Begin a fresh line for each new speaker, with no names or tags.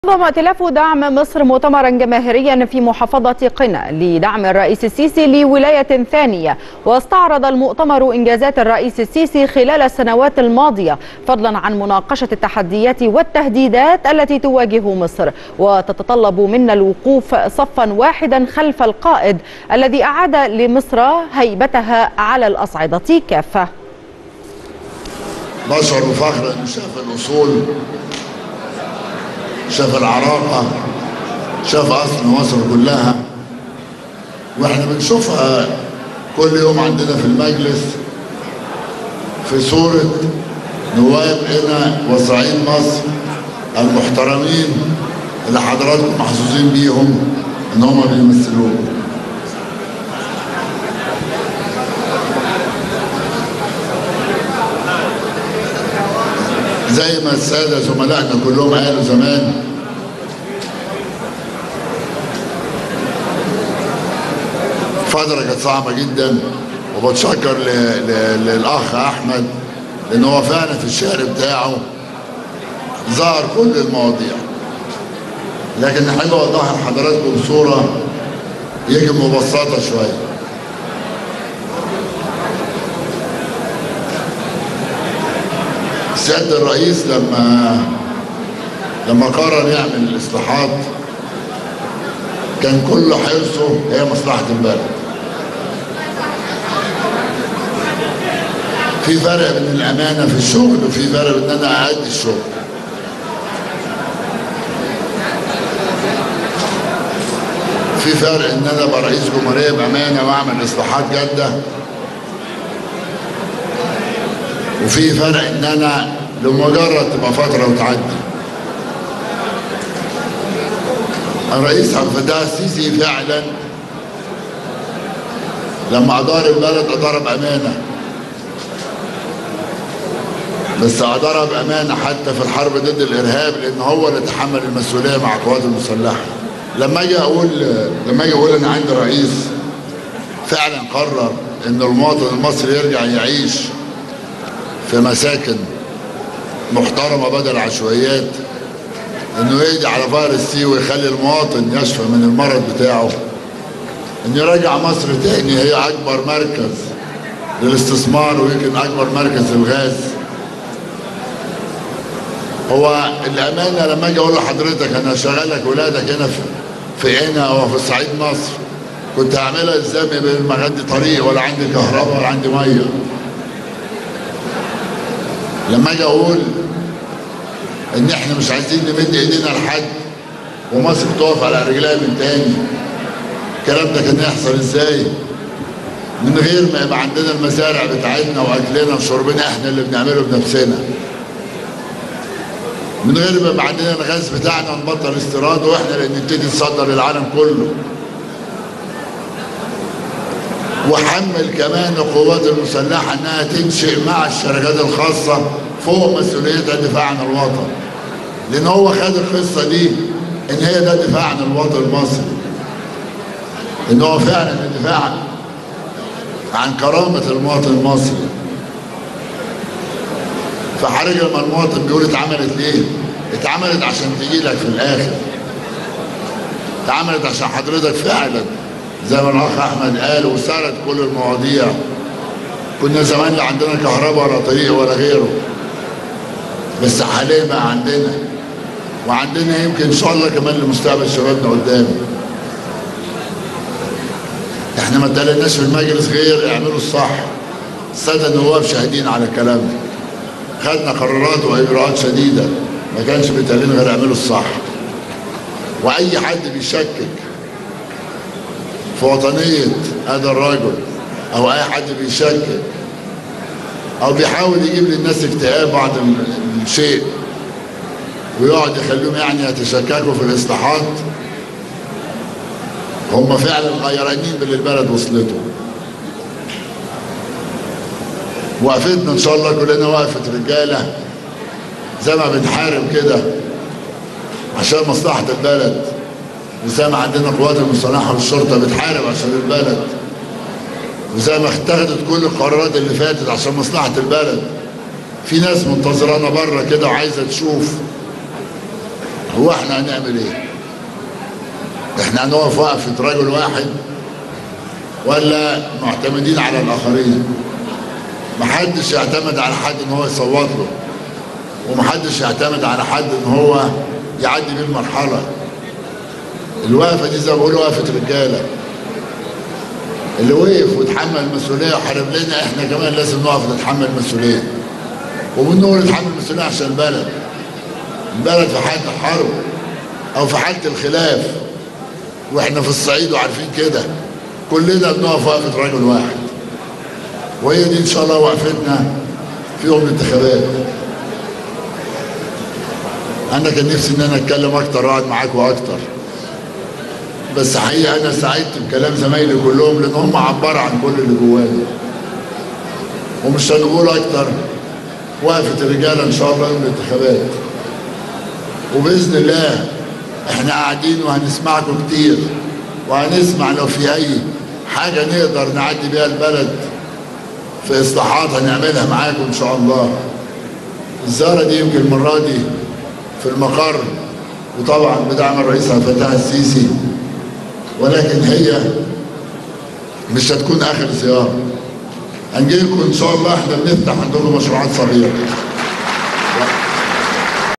نظم ائتلاف دعم مصر مؤتمرا جماهيريا في محافظة قنا لدعم الرئيس السيسي لولاية ثانية واستعرض المؤتمر إنجازات الرئيس السيسي خلال السنوات الماضية فضلا عن مناقشة التحديات والتهديدات التي تواجه مصر وتتطلب منا الوقوف صفا واحدا خلف القائد الذي أعاد لمصر هيبتها على الأصعدة كافة
بشعر بفخر انه شاف الاصول شاف العراقه شاف اصل مصر كلها واحنا بنشوفها كل يوم عندنا في المجلس في صوره نواب هنا وصعيد مصر المحترمين اللي حضراتكم محظوظين بيهم ان هم بيمثلوكم زي ما الساده زملائنا كلهم قالوا زمان فترة كانت صعبة جدا وبتشكر ل- ل- للأخ أحمد إن هو فعلا في الشعر بتاعه ظهر كل المواضيع لكن أحب أوضحها لحضراتكم بصورة يجب مبسطة شوية سيادة الرئيس لما لما قرر يعمل الإصلاحات كان كل حرصه هي مصلحة البلد في فرق بين الأمانة في الشغل وفي فرق بين إن أنا أأدي الشغل في فرق إن أنا أبقى رئيس جمهورية بأمانة وأعمل إصلاحات جادة وفي فرق ان انا لمجرد تبقى فتره وتعدي الرئيس عبد الفتاح السيسي فعلا لما ادار البلد ادار بامانه بس ادار بامانه حتى في الحرب ضد الارهاب لان هو اللي تحمل المسؤوليه مع القوات المسلحه لما اجي اقول لما اجي اقول انا عندي رئيس فعلا قرر ان المواطن المصري يرجع يعيش في مساكن محترمه بدل عشوائيات انه يهدي على ظهر السي ويخلي المواطن يشفى من المرض بتاعه انه يرجع مصر تاني هي اكبر مركز للاستثمار ويمكن اكبر مركز للغاز هو الامانه لما اجي اقول لحضرتك انا هشغلك ولادك هنا في في هنا او في صعيد مصر كنت هعملها ازاي من ما عندي طريق ولا عندي كهرباء ولا عندي ميه لما اجي اقول ان احنا مش عايزين نمد ايدينا لحد ومصر تقف على رجلها من تاني الكلام ده كان يحصل ازاي من غير ما يبقى عندنا المزارع بتاعتنا واكلنا وشربنا احنا اللي بنعمله بنفسنا من غير ما يبقى عندنا الغاز بتاعنا ونبطل استيراد واحنا اللي نبتدي نصدر للعالم كله وحمل كمان القوات المسلحة انها تنشئ مع الشركات الخاصة فوق مسؤوليتها الدفاع عن الوطن لان هو خد القصة دي ان هي ده الدفاع عن الوطن المصري ان هو فعلا الدفاع عن كرامة المواطن المصري فحرج لما المواطن بيقول اتعملت ليه؟ اتعملت عشان تجي لك في الاخر اتعملت عشان حضرتك فعلا زي ما الاخ احمد قال وسرد كل المواضيع كنا زمان لا عندنا كهرباء ولا طريق ولا غيره بس حاليا بقى عندنا وعندنا يمكن ان شاء الله كمان لمستقبل شبابنا قدام احنا ما اتقالناش في المجلس غير اعملوا الصح الساده النواب شاهدين على الكلام ده خدنا قرارات واجراءات شديده ما كانش بيتقال لنا غير اعملوا الصح واي حد بيشكك في وطنية هذا الرجل أو أي حد بيشكك أو بيحاول يجيب للناس اكتئاب بعض ال- الشيء ويقعد يخليهم يعني يتشككوا في الإصلاحات هم فعلا غيرانين باللي البلد وصلته وقفتنا إن شاء الله كلنا وقفة رجالة زي ما بنحارب كده عشان مصلحة البلد وزي ما عندنا قوات المسلحة والشرطة بتحارب عشان البلد وزي ما اتخذت كل القرارات اللي فاتت عشان مصلحة البلد في ناس منتظرانا بره كده وعايزة تشوف هو احنا هنعمل ايه احنا هنقف وقفة رجل واحد ولا معتمدين على الاخرين محدش يعتمد على حد ان هو يصوت له ومحدش يعتمد على حد ان هو يعدي بيه المرحله الوقفه دي زي ما بقول وقفه رجاله اللي وقف وتحمل المسؤوليه وحارب لنا احنا كمان لازم نقف نتحمل المسؤوليه وبنقول نتحمل المسؤوليه عشان البلد البلد في حاله الحرب او في حاله الخلاف واحنا في الصعيد وعارفين كده كلنا بنقف وقفه رجل واحد وهي دي ان شاء الله وقفتنا في يوم الانتخابات انا كان نفسي ان انا اتكلم اكتر واقعد معاكم اكتر بس حقيقه انا سعدت بكلام زمايلي كلهم لان هم عبروا عن كل اللي جوايا ومش هنقول اكتر وقفه الرجاله ان شاء الله يوم الانتخابات وباذن الله احنا قاعدين وهنسمعكم كتير وهنسمع لو في اي حاجه نقدر نعدي بيها البلد في اصلاحات هنعملها معاكم ان شاء الله الزياره دي يمكن المره دي في المقر وطبعا بدعم الرئيس عبد الفتاح السيسي ولكن هي مش هتكون اخر زياره هنجي لكم ان شاء الله احنا بنفتح عندكم مشروعات صغيره